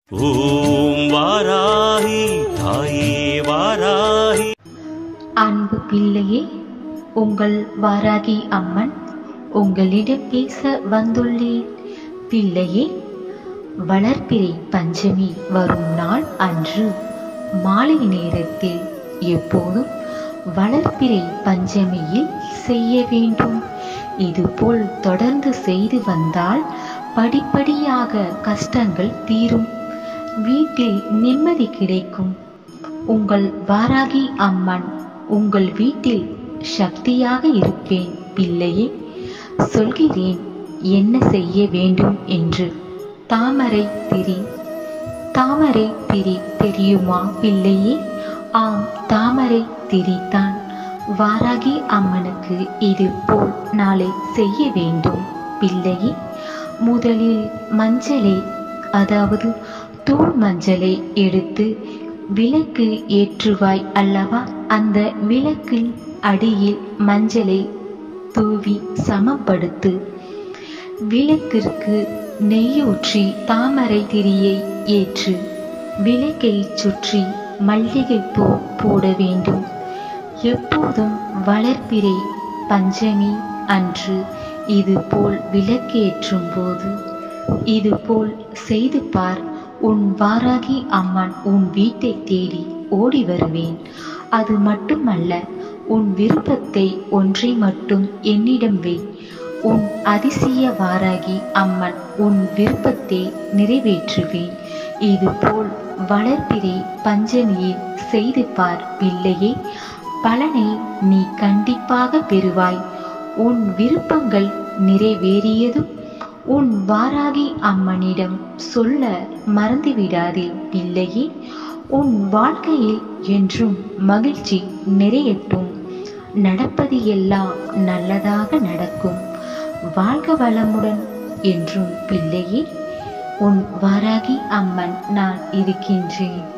ஓம் வாராகி தாயே வாராகி அன்பு பிள்ளையே உங்கள் வாராகி அம்மன் உங்களிடம் பேச வந்துள்ளேன் பிள்ளையே வளர்ப்பிறை பஞ்சமி வரும் நாள் அன்று மாலை நேரத்தில் எப்போதும் வளர்ப்பிறை பஞ்சமியில் செய்ய வேண்டும் இதுபோல் தொடர்ந்து செய்து வந்தால் படிப்படியாக கஷ்டங்கள் தீரும் வீட்டில் நிம்மதி கிடைக்கும் உங்கள் வாராகி அம்மன் உங்கள் வீட்டில் சக்தியாக இருப்பேன் பிள்ளையே சொல்கிறேன் என்ன செய்ய வேண்டும் என்று தாமரை திரி தாமரை திரி தெரியுமா பிள்ளையே ஆம் தாமரை திரிதான் வாராகி அம்மனுக்கு இது போல் நாளை செய்ய வேண்டும் பிள்ளையே முதலில் மஞ்சளை அதாவது தூள் மஞ்சளை எடுத்து விளக்கு ஏற்றுவாய் அல்லவா அந்த விளக்கில் அடியில் மஞ்சளை தூவி சமப்படுத்து விளக்கிற்கு நெய்யூற்றி தாமரை திரியை ஏற்று விளக்கை சுற்றி மல்லிகை பூ போட வேண்டும் எப்போதும் வளர்ப்பிறை பஞ்சமி அன்று இது போல் விளக்கேற்றும் போது இது போல் செய்து பார் உன் வாராகி அம்மன் உன் வீட்டை தேடி ஓடி வருவேன் அது மட்டுமல்ல உன் விருப்பத்தை ஒன்றை மட்டும் என்னிடம் வை உன் அதிசய வாராகி அம்மன் உன் விருப்பத்தை நிறைவேற்றுவேன் இது போல் வளர்ப்பிறை பஞ்சமியில் செய்து பார் பிள்ளையே பலனை நீ கண்டிப்பாக பெறுவாய் உன் விருப்பங்கள் நிறைவேறியதும் உன் வாராகி அம்மனிடம் சொல்ல மறந்துவிடாதே பிள்ளையே உன் வாழ்க்கையில் என்றும் மகிழ்ச்சி நிறையட்டும் நடப்பது எல்லாம் நல்லதாக நடக்கும் வாழ்க வளமுடன் என்றும் பிள்ளையே உன் வாராகி அம்மன் நான் இருக்கின்றேன்